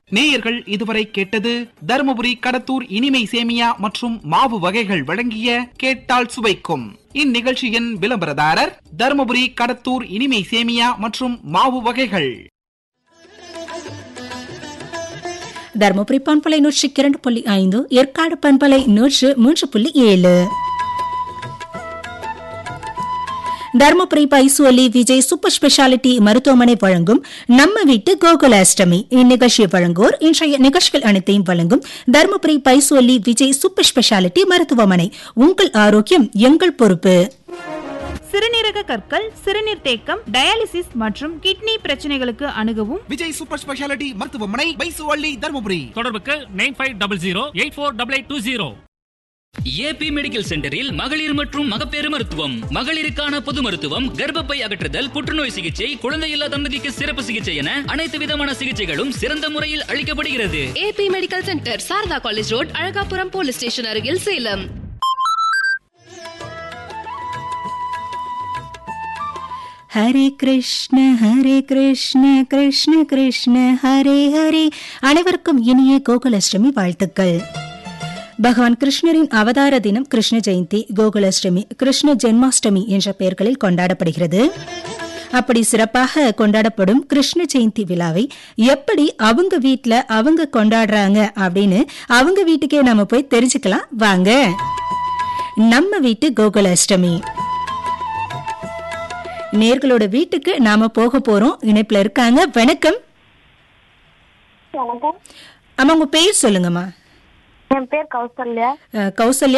நேயர்கள் இதுவரை கேட்டது தருமபுரி கடத்தூர் இனிமை சேமியா மற்றும் மாவு வகைகள் வழங்கிய கேட்டால் சுவைக்கும் இந்நிகழ்ச்சியின் விளம்பரதாரர் தருமபுரி கடத்தூர் இனிமை சேமியா மற்றும் மாவு வகைகள் தருமபுரி பண்பலை நூற்றி இரண்டு புள்ளி ஐந்து ஏற்காடு பண்பலை நூற்று மூன்று புள்ளி ஏழு தருமபுரி பைசுவலி விஜய் சூப்பர் ஸ்பெஷாலிட்டி மருத்துவமனை வழங்கும் நம்ம வீட்டு கோகுலாஷ்டமி இந்நிகழ்ச்சியை வழங்குவோர் இன்றைய நிகழ்ச்சிகள் அனைத்தையும் வழங்கும் தருமபுரி பைசுவலி விஜய் சூப்பர் ஸ்பெஷாலிட்டி மருத்துவமனை உங்கள் ஆரோக்கியம் எங்கள் பொறுப்பு சிறுநீரக கற்கள் சிறுநீர் தேக்கம் டயாலிசிஸ் மற்றும் கிட்னி பிரச்சனைகளுக்கு அணுகவும் விஜய் சூப்பர் ஸ்பெஷாலிட்டி மருத்துவமனை பைசுவள்ளி தருமபுரி தொடர்புக்கு nine five double zero eight four double eight two zero AB medical சென்டரில் மகளிர் மற்றும் மகப்பேறு மருத்துவம் மகளிருக்கான பொது மருத்துவம் கர்ப்பப்பை அகற்றுதல் புற்றுநோய் சிகிச்சை குழந்தையில்லா தம்பதிக்கு சிறப்பு சிகிச்சை என அனைத்து விதமான சிகிச்சைகளும் சிறந்த முறையில் அளிக்கப்படுகிறது AB medical centre Sarada college road Alagapuram police station அருகில் சேலம் ஹரே கிருஷ்ண ஹரே கிருஷ்ண கிருஷ்ண கிருஷ்ண ஹரே ஹரே அனைவருக்கும் இனிய கோகுலாஷ்டமி வாழ்த்துக்கள் பகவான் கிருஷ்ணரின் அவதார தினம் கிருஷ்ண ஜெயந்தி கோகுலாஷ்டமி கிருஷ்ண ஜென்மாஷ்டமி என்ற பெயர்களில் கொண்டாடப்படுகிறது அப்படி சிறப்பாக கொண்டாடப்படும் கிருஷ்ண ஜெயந்தி விழாவை எப்படி அவங்க வீட்ல அவங்க கொண்டாடுறாங்க அப்படின்னு அவங்க வீட்டுக்கே நாம போய் தெரிஞ்சுக்கலாம் வாங்க நம்ம வீட்டு கோகுலாஷ்டமி நேர்களோட வீட்டுக்கு நாம போக போறோம் இணைப்புல இருக்காங்க வணக்கம் வணக்கம் அம்மா உங்க பேர் சொல்லுங்கம்மா என் பேர் கௌசல்யா அஹ், கௌசல்யா